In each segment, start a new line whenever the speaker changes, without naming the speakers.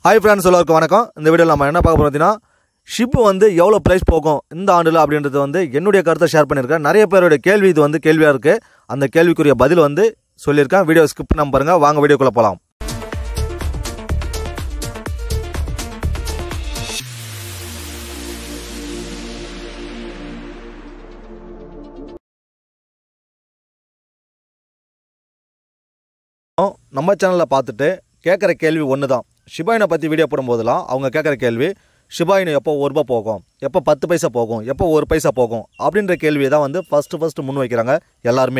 hi friends எல்லாருக்கும் வணக்கம் இந்த வீடியோவில் நம்ம என்ன பார்க்க போகிறோம் பார்த்தீங்கன்னா ஷிப்பு வந்து எவ்வளோ ப்ரைஸ் போகும் இந்த ஆண்டில் அப்படின்றது வந்து என்னுடைய கருத்தை ஷேர் பண்ணியிருக்கேன் நிறைய பேருடைய கேள்வி இது வந்து கேள்வியாக இருக்குது அந்த கேள்விக்குரிய பதில் வந்து சொல்லியிருக்கேன் வீடியோ ஸ்கிப் நம்ம பாருங்கள் வாங்க வீடியோக்குள்ளே போகலாம் நம்ம சேனலில் பார்த்துட்டு கேட்குற கேள்வி ஒன்று தான் ஷிபாயினை பற்றி வீடியோ போடும்போதெல்லாம் அவங்க கேட்குற கேள்வி ஷிபாயினு எப்போ ஒரு ரூபா போகும் எப்போ பத்து பைசா போகும் எப்போ ஒரு பைசா போகும் அப்படின்ற கேள்வியை தான் வந்து ஃபஸ்ட்டு ஃபஸ்ட்டு முன் வைக்கிறாங்க எல்லாருமே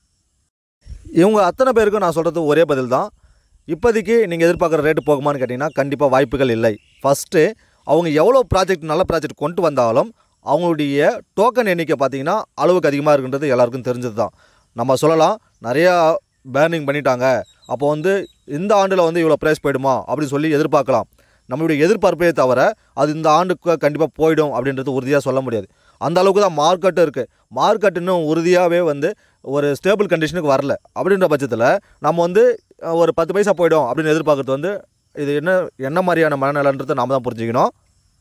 இவங்க அத்தனை பேருக்கும் நான் சொல்கிறது ஒரே பதில் தான் இப்போதைக்கு நீங்கள் எதிர்பார்க்குற ரேட்டு போகுமான்னு கேட்டிங்கன்னா கண்டிப்பாக வாய்ப்புகள் இல்லை ஃபஸ்ட்டு அவங்க எவ்வளோ ப்ராஜெக்ட் நல்ல ப்ராஜெக்ட் கொண்டு வந்தாலும் அவங்களுடைய டோக்கன் எண்ணிக்கை பார்த்தீங்கன்னா அளவுக்கு அதிகமாக இருக்குன்றது எல்லாருக்கும் தெரிஞ்சது தான் நம்ம சொல்லலாம் நிறையா பேர்னிங் பண்ணிட்டாங்க அப்போ வந்து இந்த ஆண்டில் வந்து இவ்வளோ ப்ரைஸ் போயிடுமா அப்படின்னு சொல்லி எதிர்பார்க்கலாம் நம்மளுடைய எதிர்பார்ப்பே தவிர அது இந்த ஆண்டுக்கு கண்டிப்பாக போயிடும் அப்படின்றது உறுதியாக சொல்ல முடியாது அந்த அளவுக்கு தான் மார்க்கெட்டும் இருக்குது மார்க்கெட் இன்னும் உறுதியாகவே வந்து ஒரு ஸ்டேபிள் கண்டிஷனுக்கு வரல அப்படின்ற பட்சத்தில் நம்ம வந்து அஹ், ஒரு பத்து பைசா போயிடும் அப்படின்னு எதிர்பார்க்கறது வந்து இது என்ன என்ன மாதிரியான மனநிலைன்றதை நாம தான் புரிஞ்சுக்கணும்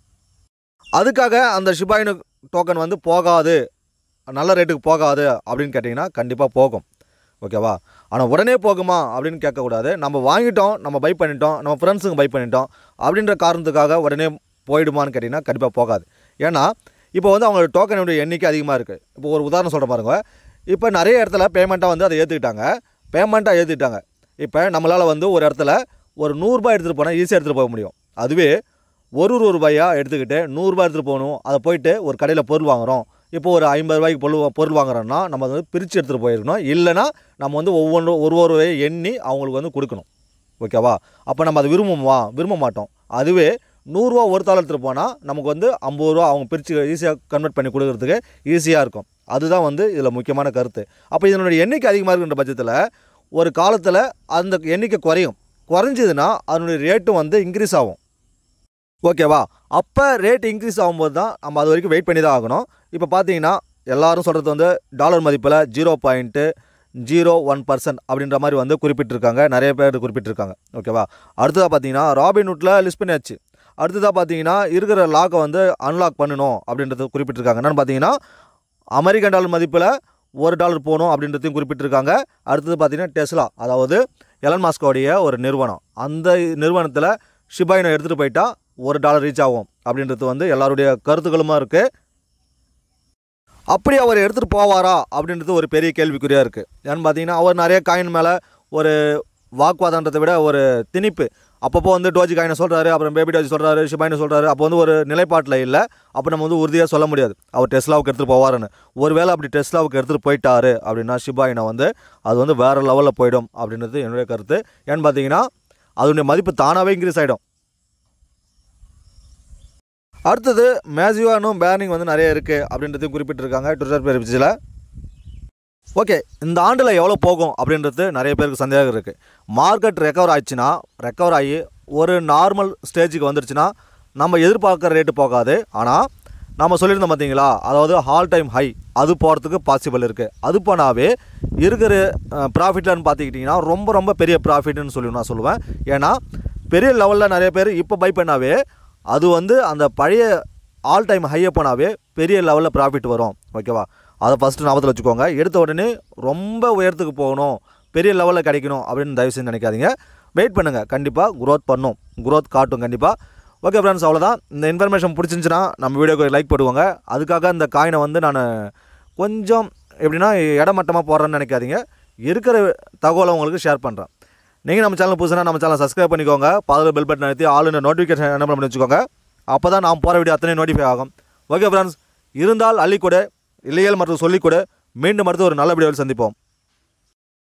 அதுக்காக அந்த ஷிபாயினு டோக்கன் வந்து போகாது நல்ல ரேட்டுக்கு போகாது அப்படின்னு கேட்டிங்கன்னா கண்டிப்பாக போகும் ஓகேவா ஆனால் உடனே போகுமா அப்படின்னு கேட்கக்கூடாது நம்ம வாங்கிட்டோம் நம்ம பை பண்ணிட்டோம் நம்ம ஃப்ரெண்ட்ஸுங்க பை பண்ணிட்டோம் அப்படின்ற காரணத்துக்காக உடனே போயிடுமான்னு கேட்டிங்கன்னா கண்டிப்பாக போகாது ஏன்னா இப்போ வந்து அவங்களோட டோக்கனுடைய எண்ணிக்கை அதிகமாக இருக்குது இப்போ ஒரு உதாரணம் சொல்கிற பாருங்க இப்போ நிறைய இடத்துல பேமெண்ட்டாக வந்து அதை ஏற்றுக்கிட்டாங்க பேமெண்ட்டாக ஏற்றுக்கிட்டாங்க இப்போ நம்மளால் வந்து ஒரு இடத்துல ஒரு நூறுரூபா எடுத்துகிட்டு போனால் ஈஸியாக எடுத்துகிட்டு போக முடியும் அதுவே ஒரு ஒரு ரூபாயாக எடுத்துக்கிட்டு நூறுரூபா எடுத்துகிட்டு போகணும் அதை போயிட்டு ஒரு கடையில் பொருள் வாங்குகிறோம் இப்போ ஒரு ஐம்பது ரூபாய்க்கு பொருள் பொருள் வாங்குறோம்னா நம்ம வந்து பிரித்து எடுத்துகிட்டு போயிருக்கணும் இல்லைனா நம்ம வந்து ஒவ்வொன்றும் ஒரு ஒரு ரூபாயை எண்ணி அவங்களுக்கு வந்து கொடுக்கணும் ஓகேவா அப்போ நம்ம அதை விரும்புமா விரும்ப மாட்டோம் அதுவே நூறுரூவா ஒரு தாள் எடுத்துகிட்டு போனால் நமக்கு வந்து ஐம்பது ரூபா அவங்க பிரித்து ஈஸியாக கன்வெர்ட் பண்ணி கொடுக்கறதுக்கு ஈஸியாக இருக்கும் அதுதான் வந்து இதில் முக்கியமான கருத்து அப்போ இதனுடைய எண்ணிக்கை அதிகமாக இருக்கின்ற பட்சத்தில் ஒரு காலத்தில் அந்த எண்ணிக்கை குறையும் குறைஞ்சதுன்னா அதனுடைய ரேட்டும் வந்து இன்க்ரீஸ் ஆகும் ஓகேவா அப்போ ரேட் இன்க்ரீஸ் ஆகும்போது தான் நம்ம அது வரைக்கும் வெயிட் பண்ணி தான் ஆகணும் இப்போ பார்த்தீங்கன்னா எல்லாரும் சொல்கிறது வந்து டாலர் மதிப்பில் zero point zero one percent அப்படின்ற மாதிரி வந்து குறிப்பிட்டிருக்காங்க நிறைய பேர் குறிப்பிட்டிருக்காங்க ஓகேவா அடுத்ததாக பார்த்தீங்கன்னா ராபின்வுட்டில் லிஸ்ட் பண்ணியாச்சு அடுத்ததாக பார்த்தீங்கன்னா இருக்கிற லாக்கை வந்து அன்லாக் பண்ணணும் அப்படின்றது குறிப்பிட்டிருக்காங்க என்னென்னு பார்த்தீங்கன்னா அமெரிக்கன் டாலர் மதிப்பில் ஒரு டாலர் போகணும் அப்படின்றதையும் குறிப்பிட்டிருக்காங்க அடுத்தது பார்த்தீங்கன்னா டெஸ்லா அதாவது எலன் மாஸ்கோடைய ஒரு நிறுவனம் அந்த நிறுவனத்தில் ஷிபாயினை எடுத்துகிட்டு போயிட்டா ஒரு டாலர் ரீச் ஆகும் அப்படின்றது வந்து எல்லாருடைய கருத்துக்களுமா இருக்குது அப்படி அவர் எடுத்துகிட்டு போவாரா அப்படின்றது ஒரு பெரிய கேள்விக்குறியாக இருக்குது ஏன்னு பார்த்தீங்கன்னா அவர் நிறைய காயின் மேலே ஒரு வாக்குவாதன்றதை விட ஒரு திணிப்பு அப்பப்போ வந்து டோஜி காயினை சொல்கிறாரு அப்புறம் பேபி டோஜி சொல்கிறாரு ஷிபாயினை சொல்கிறாரு அப்போ வந்து ஒரு நிலைப்பாட்டில் இல்லை அப்போ நம்ம வந்து உறுதியாக சொல்ல முடியாது அவர் டெஸ்லாவுக்கு எடுத்துகிட்டு போவாருன்னு ஒருவேளை அப்படி டெஸ்லாவுக்கு எடுத்துகிட்டு போயிட்டாரு அப்படின்னா ஷிபாயினை வந்து அது வந்து வேறு லெவலில் போயிடும் அப்படின்றது என்னுடைய கருத்து ஏன்னு பார்த்தீங்கன்னா அதனுடைய மதிப்பு தானாகவே இன்க்ரீஸ் ஆகிடும் அடுத்தது மேசிவானும் பேர்னிங் வந்து நிறைய இருக்குது அப்படின்றதையும் குறிப்பிட்டிருக்காங்க ட்விட்டர் பேரிச்சில் ஓகே இந்த ஆண்டில் எவ்வளோ போகும் அப்படின்றது நிறைய பேருக்கு சந்தேகம் இருக்குது மார்க்கெட் ரெக்கவர் ஆச்சுன்னா ரெக்கவர் ஆகி ஒரு நார்மல் ஸ்டேஜுக்கு வந்துருச்சுன்னா நம்ம எதிர்பார்க்குற ரேட்டு போகாது ஆனால் நம்ம சொல்லியிருந்தோம் பார்த்தீங்களா அதாவது ஹால் டைம் ஹை அது போகிறதுக்கு பாசிபிள் இருக்குது அது போனாவே இருக்கிற ப்ராஃபிட்லன்னு பார்த்துக்கிட்டிங்கன்னா ரொம்ப ரொம்ப பெரிய ப்ராஃபிட்னு சொல்லி நான் சொல்லுவேன் ஏன்னா பெரிய லெவலில் நிறைய பேர் இப்போ பை பண்ணாவே அது வந்து அந்த பழைய ஆல் டைம் ஹையை போனாவே பெரிய லெவலில் ப்ராஃபிட் வரும் ஓகேவா அதை ஃபஸ்ட்டு ஞாபகத்தில் வச்சுக்கோங்க எடுத்த உடனே ரொம்ப உயரத்துக்கு போகணும் பெரிய லெவலில் கிடைக்கணும் அப்படின்னு தயவு செஞ்சு நினைக்காதீங்க வெயிட் பண்ணுங்கள் கண்டிப்பாக growth பண்ணும் growth காட்டும் கண்டிப்பாக ஓகே ஃப்ரெண்ட்ஸ் அவ்வளோதான் இந்த இன்ஃபர்மேஷன் பிடிச்சிருந்துச்சுன்னா நம்ம வீடியோக்கு லைக் போடுவாங்க அதுக்காக இந்த காயினை வந்து நான் கொஞ்சம் எப்படின்னா இடமட்டமாக போடுறேன்னு நினைக்காதீங்க இருக்கிற தகவலை உங்களுக்கு ஷேர் பண்ணுறேன் நீங்கள் நம்ம சேனல் புதுசுனா நம்ம சேனல் சப்ஸ்கிரைப் பண்ணிக்கோங்க பாதில் பெல் பட்டன் அழுத்தி ஆளுநர் நோட்டிஃபிகேஷன் என்ன பண்ணி வச்சுக்கோங்க அப்போ தான் நான் போகிற வீடியோ அத்தனை நோட்டிஃபை ஆகும் ஓகே ஃப்ரெண்ட்ஸ் இருந்தால் அள்ளிக்கூட இல்லையல் மற்றும் சொல்லிக்கூட மீண்டும் அடுத்து ஒரு நல்ல வீடியோவில் சந்திப்போம்